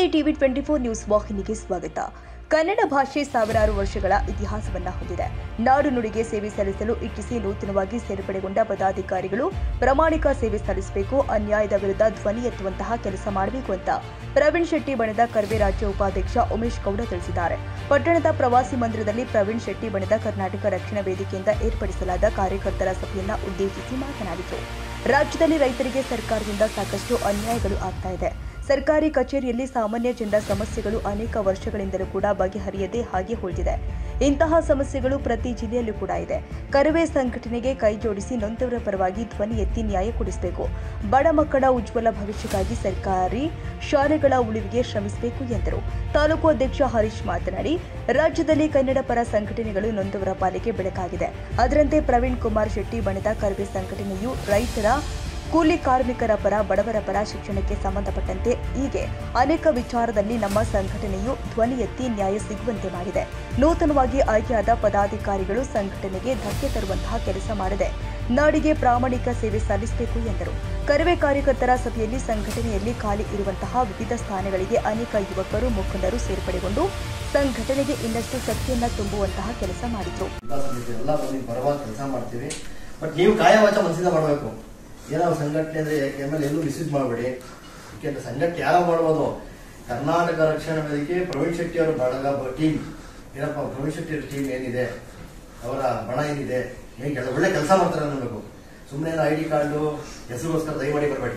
TV twenty four news ವಾಹಿನಿಗೆ ಸ್ವಾಗತ ಕನ್ನಡ ಭಾಷೆ ಸಾವಿರಾರು ವರ್ಷಗಳ ಇತಿಹಾಸವನ್ನ ಹೊಂದಿದೆ ನಾಡು ನುಡಿಗೆ ಸೇವೆ ಸಲ್ಲಿಸಲು ಇಚ್ಛಿಸಿ ನೂತನವಾಗಿ ಸೇರ್ಪಡೆಗೊಂಡ ಪದಾಧಿಕಾರಿಗಳು ಪ್ರಾಮಾಣಿಕ ಸೇವೆ ಸಲ್ಲಿಸಬೇಕು ಅನ್ಯಾಯದ ವಿರುದ್ಧ ಧ್ವನಿ ಎತ್ತುವಂತಹ ಕೆಲಸ ಮಾಡಬೇಕು ಅಂತ ಪ್ರವೀಣ್ ಶೆಟ್ಟಿ ಬಣದ ಕರ್ವೆ ರಾಜ್ಯ ಉಪಾಧ್ಯಕ್ಷ ಉಮೇಶ್ ಗೌಡ ತಿಳಿಸಿದ್ದಾರೆ ಪಟ್ಟಣದ ಪ್ರವಾಸಿ ಮಂದಿರದಲ್ಲಿ ಪ್ರವೀಣ್ ಶೆಟ್ಟಿ ಬಣದ ಕರ್ನಾಟಕ ರಕ್ಷಣಾ ವೇದಿಕೆಯಿಂದ ಏರ್ಪಡಿಸಲಾದ ಕಾರ್ಯಕರ್ತರ ಸಭೆಯನ್ನ ಉದ್ದೇಶಿಸಿ ಮಾತನಾಡಿದರು ರಾಜ್ಯದಲ್ಲಿ ರೈತರಿಗೆ ಸರ್ಕಾರದಿಂದ ಸಾಕಷ್ಟು ಅನ್ಯಾಯಗಳು ಆಗ್ತಾ ಇದೆ ಸರ್ಕಾರಿ ಕಚೇರಿಯಲ್ಲಿ ಸಾಮಾನ್ಯ ಜನರ ಸಮಸ್ಯೆಗಳು ಅನೇಕ ವರ್ಷಗಳಿಂದಲೂ ಕೂಡ ಬಗೆಹರಿಯದೆ ಹಾಗೆ ಉಳಿದಿದೆ ಇಂತಹ ಸಮಸ್ಯೆಗಳು ಪ್ರತಿ ಜಿಲ್ಲೆಯಲ್ಲೂ ಕೂಡ ಇದೆ ಕರುವೆ ಸಂಘಟನೆಗೆ ಕೈ ಜೋಡಿಸಿ ನೊಂದವರ ಪರವಾಗಿ ಧ್ವನಿ ಎತ್ತಿ ನ್ಯಾಯ ಕೊಡಿಸಬೇಕು ಬಡ ಮಕ್ಕಳ ಉಜ್ವಲ ಭವಿಷ್ಯಕ್ಕಾಗಿ ಸರ್ಕಾರಿ ಶಾಲೆಗಳ ಉಳಿವಿಗೆ ಶ್ರಮಿಸಬೇಕು ಎಂದರು ತಾಲೂಕು ಅಧ್ಯಕ್ಷ ಹರೀಶ್ ಮಾತನಾಡಿ ರಾಜ್ಯದಲ್ಲಿ ಕನ್ನಡ ಪರ ಸಂಘಟನೆಗಳು ನೊಂದವರ ಪಾಲಿಗೆ ಬೆಳಕಾಗಿದೆ ಅದರಂತೆ ಪ್ರವೀಣ್ ಕುಮಾರ್ ಶೆಟ್ಟಿ ಬಣದ ಕರುವೆ ಸಂಘಟನೆಯು ರೈತರ ಕೂಲಿ ಕಾರ್ಮಿಕರ ಪರ ಬಡವರ ಪರ ಶಿಕ್ಷಣಕ್ಕೆ ಸಂಬಂಧಪಟ್ಟಂತೆ ಹೀಗೆ ಅನೇಕ ವಿಚಾರದಲ್ಲಿ ನಮ್ಮ ಸಂಘಟನೆಯು ಧ್ವನಿ ಎತ್ತಿ ನ್ಯಾಯ ಸಿಗುವಂತೆ ಮಾಡಿದೆ ನೂತನವಾಗಿ ಆಯ್ಕೆಯಾದ ಪದಾಧಿಕಾರಿಗಳು ಸಂಘಟನೆಗೆ ಧಕ್ಕೆ ತರುವಂತಹ ಕೆಲಸ ಮಾಡಿದೆ ನಾಡಿಗೆ ಪ್ರಾಮಾಣಿಕ ಸೇವೆ ಸಲ್ಲಿಸಬೇಕು ಎಂದರು ಕರುವೆ ಕಾರ್ಯಕರ್ತರ ಸಭೆಯಲ್ಲಿ ಸಂಘಟನೆಯಲ್ಲಿ ಖಾಲಿ ಇರುವಂತಹ ವಿವಿಧ ಸ್ಥಾನಗಳಿಗೆ ಅನೇಕ ಯುವಕರು ಮುಖಂಡರು ಸೇರ್ಪಡೆಗೊಂಡು ಸಂಘಟನೆಗೆ ಇನ್ನಷ್ಟು ಶಕ್ತಿಯನ್ನ ತುಂಬುವಂತಹ ಕೆಲಸ ಮಾಡಿದರು ಜಿಲ್ಲಾ ಸಮಿತಿ ಎಲ್ಲ ಬಂದು ಪರವಾಗಿ ಕೆಲಸ ಮಾಡ್ತೀವಿ ಬಟ್ ನೀವು ಕಾಯವಾಚ ಮನಸ್ಸಿಂದ ಮಾಡಬೇಕು ಏನೋ ಸಂಘಟನೆ ಅಂದ್ರೆ ಆಮೇಲೆ ಎಲ್ಲೂ ಮಿಸ್ಯೂಸ್ ಮಾಡಬೇಡಿ ಯಾಕೆಂದ್ರೆ ಸಂಘಟನೆ ಯಾರೋ ಮಾಡ್ಬೋದು ಕರ್ನಾಟಕ ರಕ್ಷಣಾ ವೇದಿಕೆ ಪ್ರವೀಣ್ ಶೆಟ್ಟಿ ಅವರ ಬಳಗ ಟೀಮ್ ಏನಪ್ಪ ಪ್ರವೀಣ್ ಶೆಟ್ಟಿ ಅವರ ಟೀಮ್ ಏನಿದೆ ಅವರ ಬಣ ಏನಿದೆ ಏನ್ ಕೆಲ ಒಳ್ಳೆ ಕೆಲಸ ಮಾಡ್ತಾರೆ ಅನ್ನಬೇಕು ಸುಮ್ಮನೆ ಐ ಡಿ ಕಾರ್ಡು ಹೆಸರಿಗೋಸ್ಕರ ದಯಮಾಡಿ ಬರಬೇಡಿ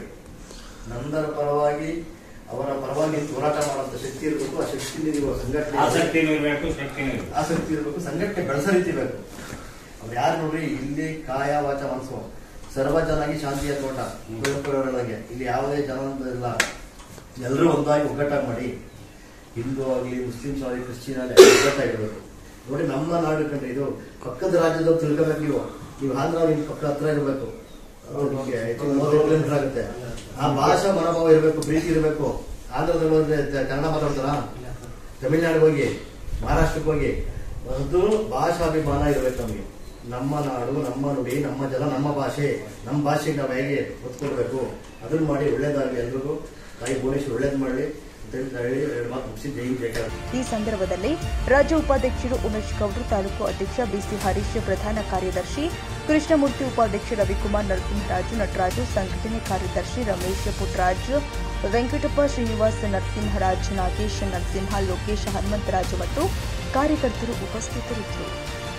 ನಂದರ ಪರವಾಗಿ ಅವರ ಪರವಾಗಿ ನಿಂತು ಹೋರಾಟ ಮಾಡುವಂತ ಶಕ್ತಿ ಇರಬೇಕು ಆ ಶಕ್ತಿ ನೀವು ಸಂಘಟನೆ ಆಸಕ್ತಿನೂ ಇರಬೇಕು ಶಕ್ತಿನೂ ಇರಬೇಕು ಆಸಕ್ತಿ ಇರಬೇಕು ಸಂಘಟನೆ ಬೆಳೆಸೋ ರೀತಿ ಬೇಕು ಅವ್ರು ಯಾರು ನೋಡ್ರಿ ಇಲ್ಲಿ ಕಾಯ ವಾಚ ಮನಸ್ಸು ಸರ್ವಜನಾಗಿ ಶಾಂತಿಯ ತೋಟ ಕುವೆಂಪುರವರೊಳಗೆ ಇಲ್ಲಿ ಯಾವುದೇ ಜನ ಅಂತ ಇಲ್ಲ ಎಲ್ಲರೂ ಒಂದಾಗಿ ಒಗ್ಗಟ್ಟಾಗಿ ಮಾಡಿ ಹಿಂದೂ ಆಗಲಿ ಮುಸ್ಲಿಮ್ಸ್ ಆಗಲಿ ಕ್ರಿಶ್ಚಿಯನ್ ಆಗಲಿ ಒಗ್ಗಟ್ಟಾಗಿರ್ಬೇಕು ನೋಡಿ ನಮ್ಮ ನಾಡು ಕಂಡ್ರೆ ಇದು ಪಕ್ಕದ ರಾಜ್ಯದವ್ರು ತಿಳ್ಕೊಬೇಕು ನೀವು ನೀವು ಆಂಧ್ರ ನಿಮ್ಮ ಪಕ್ಕ ಹತ್ರ ಇರಬೇಕು ನಿಮಗೆ ಮೂವತ್ತೈದು ಕಿಲೋಮೀಟರ್ ಆಗುತ್ತೆ ಆ ಭಾಷಾ ಮನೋಭಾವ ಇರಬೇಕು ಪ್ರೀತಿ ಇರಬೇಕು ಆಂಧ್ರದಲ್ಲಿ ಹೋದ್ರೆ ತ- ಕನ್ನಡ ಮಾತಾಡ್ತಾರಾ ತಮಿಳ್ನಾಡಿಗೆ ಹೋಗಿ ಮಹಾರಾಷ್ಟ್ರಕ್ಕೆ ಹೋಗಿ ಅದು ಭಾಷಾಭಿಮಾನ ಇರಬೇಕು ನಮಗೆ ನಮ್ಮ ನಾಡು ನಮ್ಮ ನುಡಿ ನಮ್ಮ ಜನ ನಮ್ಮ ಭಾಷೆ ನಮ್ಮ ಭಾಷೆಗೆ ನಾವು ಹೇಗೆ ಒತ್ತು ಕೊಡಬೇಕು ಅದನ್ನ ಮಾಡಿ ಒಳ್ಳೇದಾಗಲಿ ಎಲ್ರಿಗೂ ತಾಯಿ ಭುವನೇಶ್ವರ್ ಒಳ್ಳೇದು ಮಾಡಲಿ ಅಂತ ಹೇಳ್ತಾ ಹೇಳಿ ಎರಡು ಮಾತು ಮುಗಿಸಿ ಜೈ ಜಯಕಾರ ಈ ಸಂದರ್ಭದಲ್ಲಿ ರಾಜ್ಯ ಉಪಾಧ್ಯಕ್ಷರು ಉಮೇಶ್ ಗೌಡ್ರು ತಾಲೂಕು ಅಧ್ಯಕ್ಷ ಬಿಸಿ ಹರೀಶ್ ಪ್ರಧಾನ ಕಾರ್ಯದರ್ಶಿ ಕೃಷ್ಣಮೂರ್ತಿ ಉಪಾಧ್ಯಕ್ಷ ರವಿಕುಮಾರ್ ನರಸಿಂಹರಾಜು ನಟರಾಜು ಸಂಘಟನೆ ಕಾರ್ಯದರ್ಶಿ ರಮೇಶ್ ಪುಟ್ಟರಾಜ್ ವೆಂಕಟಪ್ಪ ಶ್ರೀನಿವಾಸ್ ನರಸಿಂಹರಾಜ್ ನಾಗೇಶ್ ನರಸಿಂಹ ಲೋಕೇಶ್ ಹನುಮಂತರಾಜು ಮತ್ತು ಕಾರ್ಯಕರ್ತರು ಉಪಸ್ಥಿತರಿದ್ದರು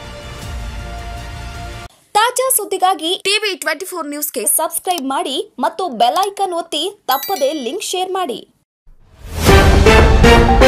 ತಾಜಾ ಸುದ್ದಿಗಾಗಿ ಟಿವಿ ಟ್ವೆಂಟಿ ಫೋರ್ ನ್ಯೂಸ್ಗೆ ಸಬ್ಸ್ಕ್ರೈಬ್ ಮಾಡಿ ಮತ್ತು ಬೆಲ್ ಐಕಾನ್ ಒತ್ತಿ ತಪ್ಪದೇ ಲಿಂಕ್ ಶೇರ್ ಮಾಡಿ